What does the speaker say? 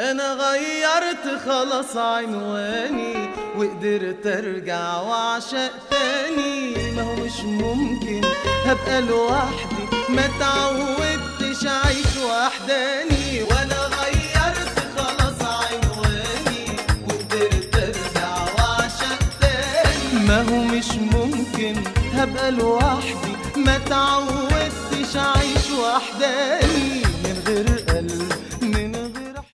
انا غيرت خلاص عنواني وقدرت ارجع واعشق تاني ما هو مش ممكن هبقى لوحدي ما تعودتش اعيش وحداني وانا غيرت خلاص عنواني وقدرت ارجع واعشق تاني ما هو مش ممكن هبقى لوحدي ما تعودتش اعيش وحداني من غير قلب من